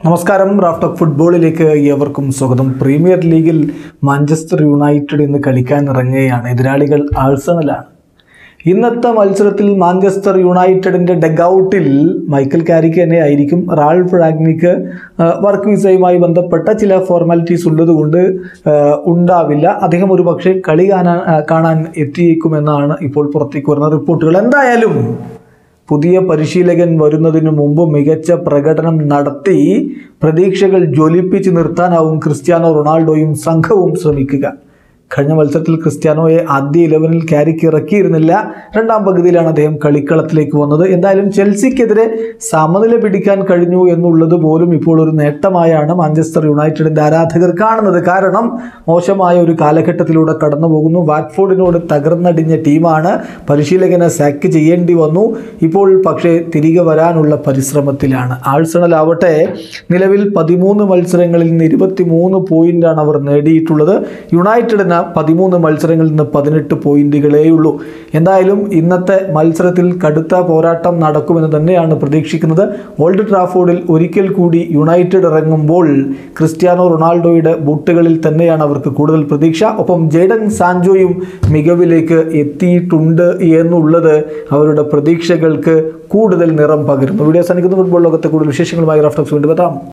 നമസ്കാരം raft of ഫുട്ബോളിലേക്ക് ഏവർക്കും സ്വാഗതം പ്രീമിയർ ലീഗിൽ മാഞ്ചസ്റ്റർ യുണൈറ്റഡ് ഇന്ന് കളിക്കാൻ ഇറങ്ങുകയാണ് എതിരാളികൾ ആഴ്സണലാണ് ഇന്നത്തെ മത്സരത്തിൽ മാഞ്ചസ്റ്റർ യുണൈറ്റഡിൻ്റെ ഡെഗൌട്ടിൽ മൈക്കൽ കാരിക്ക് തന്നെ ആയിരിക്കും റാൾഫ് റാഗ്നിക്ക് ആ, വർക്ക് വിസയുമായി ബന്ധപ്പെട്ട ചില ഫോർമാലിറ്റീസ് ഉള്ളതുകൊണ്ട് ആ, ഉണ്ടാവില്ല അദ്ദേഹം ഒരു പക്ഷേ കളി കാണാൻ ആ, കാണാൻ എത്തിയേക്കുമെന്നാണ് ഇപ്പോൾ പുറത്തേക്ക് വരുന്ന റിപ്പോർട്ടുകൾ എന്തായാലും പുതിയ പരിശീലകൻ വരുന്നതിന് മുമ്പ് മികച്ച പ്രകടനം നടത്തി പ്രതീക്ഷകൾ ജ്വലിപ്പിച്ച് നിർത്താനാവും ക്രിസ്ത്യാനോ റൊണാൾഡോയും സംഘവും ശ്രമിക്കുക കഴിഞ്ഞ മത്സരത്തിൽ ക്രിസ്ത്യാനോയെ ആദ്യ ഇലവനിൽ ക്യാരിക്ക് ഇറക്കിയിരുന്നില്ല രണ്ടാം പകുതിയിലാണ് അദ്ദേഹം കളിക്കളത്തിലേക്ക് വന്നത് എന്തായാലും ചെൽസിക്കെതിരെ സമനില പിടിക്കാൻ കഴിഞ്ഞു എന്നുള്ളത് പോലും ഇപ്പോൾ ഒരു നേട്ടമായാണ് മാഞ്ചസ്റ്റർ യുണൈറ്റഡിന്റെ ആരാധകർ കാണുന്നത് കാരണം മോശമായ ഒരു കാലഘട്ടത്തിലൂടെ കടന്നു പോകുന്നു വാറ്റ്ഫോർഡിനോട് തകർന്നടിഞ്ഞ ടീമാണ് പരിശീലകനെ സാക്ക് ചെയ്യേണ്ടി വന്നു ഇപ്പോൾ പക്ഷേ തിരികെ വരാനുള്ള പരിശ്രമത്തിലാണ് ആഴ്സണൽ ആവട്ടെ നിലവിൽ പതിമൂന്ന് മത്സരങ്ങളിൽ നിന്ന് ഇരുപത്തി മൂന്ന് പോയിന്റാണ് അവർ നേടിയിട്ടുള്ളത് യുണൈറ്റഡിന് പതിമൂന്ന് മത്സരങ്ങളിൽ നിന്ന് പതിനെട്ട് പോയിന്റുകളേയുള്ളൂ എന്തായാലും ഇന്നത്തെ മത്സരത്തിൽ കടുത്ത പോരാട്ടം നടക്കുമെന്ന് തന്നെയാണ് പ്രതീക്ഷിക്കുന്നത് ഓൾഡ് ട്രാഫോർഡിൽ ഒരിക്കൽ കൂടി യുണൈറ്റഡ് ഇറങ്ങുമ്പോൾ ക്രിസ്ത്യാനോ റൊണാൾഡോയുടെ ബൂട്ടുകളിൽ തന്നെയാണ് അവർക്ക് കൂടുതൽ പ്രതീക്ഷ ഒപ്പം ജെയ്ഡൻ സാൻജോയും മികവിലേക്ക് എത്തിയിട്ടുണ്ട് എന്നുള്ളത് അവരുടെ പ്രതീക്ഷകൾക്ക് കൂടുതൽ നിറം പകരുന്നു വീഡിയോ സനിക്കുന്ന ഫുട്ബോൾ ലോകത്തെ കൂടുതൽ വിശേഷങ്ങളുമായി റഫ്റ്റോക്സ് വീണ്ടും എത്താം